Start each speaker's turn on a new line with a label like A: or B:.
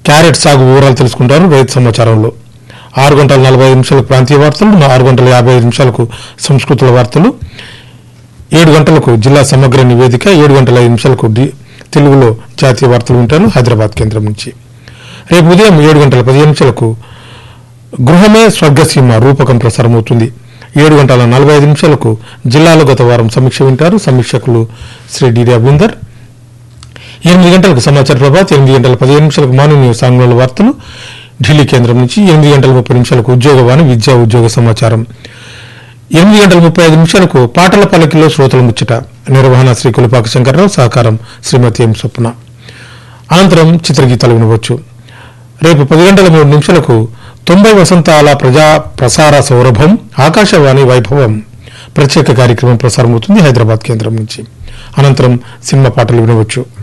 A: carrot సాగు వివరాలు తెలుసుకుంటారు రైతు సమాచారంలో ఆరు గంటల నలభై ఐదు నిమిషాలకు ప్రాంతీయ వార్తలు ఆరు గంటల యాభై ఐదు నిమిషాలకు సంస్కృతుల వార్తలు ఏడు గంటలకు జిల్లా సమగ్ర నివేదిక ఏడు గంటల ఐదు నిమిషాలకు డి- తెలుగులో జాతీయ వార్తలు వింటారు హైదరాబాద్ కేంద్రం నుంచి రేపు ఉదయం ఏడు గంటల పదిహేను నిమిషాలకు గృహమే స్వర్గసీమ రూపకం ప్రసారమవుతుంది ఏడు గంటల నలభై ఐదు నిమిషాలకు జిల్లాలో గత వారం సమీక్ష వింటారు సమీక్షకులు శ్రీ డి రవీందర్ ఎనిమిది గంటలకు సమాచార ప్రభాత్ ఎనిమిది గంటల పదిహేను నిమిషాలకు మార్నింగ్ న్యూస్ ఆంగ్లంలో వార్తలు ఢిల్లీ కేంద్రం నుంచి ఎనిమిది గంటల ముప్పై నిమిషాలకు ఉద్యోగవాణి విద్యా ఉద్యోగ సమాచారం ఎనిమిది గంటల ముప్పై ఐదు నిమిషాలకు పాటల పల్లకిలో శ్రోతల ముచ్చట నిర్వహణ శ్రీ కులపాక శంకర్రావు సహకారం శ్రీమతి ఎం స్వప్న అనంతరం చిత్రగీతాలు వినవచ్చు రేపు పది గంటల మూడు నిమిషాలకు తొంభై వసంతాల ప్రజా ప్రసార సౌరభం ఆకాశవాణి వైభవం ప్రత్యేక కార్యక్రమం ప్రసారమవుతుంది హైదరాబాద్ కేంద్రం నుంచి అనంతరం సినిమా పాటలు వినవచ్చు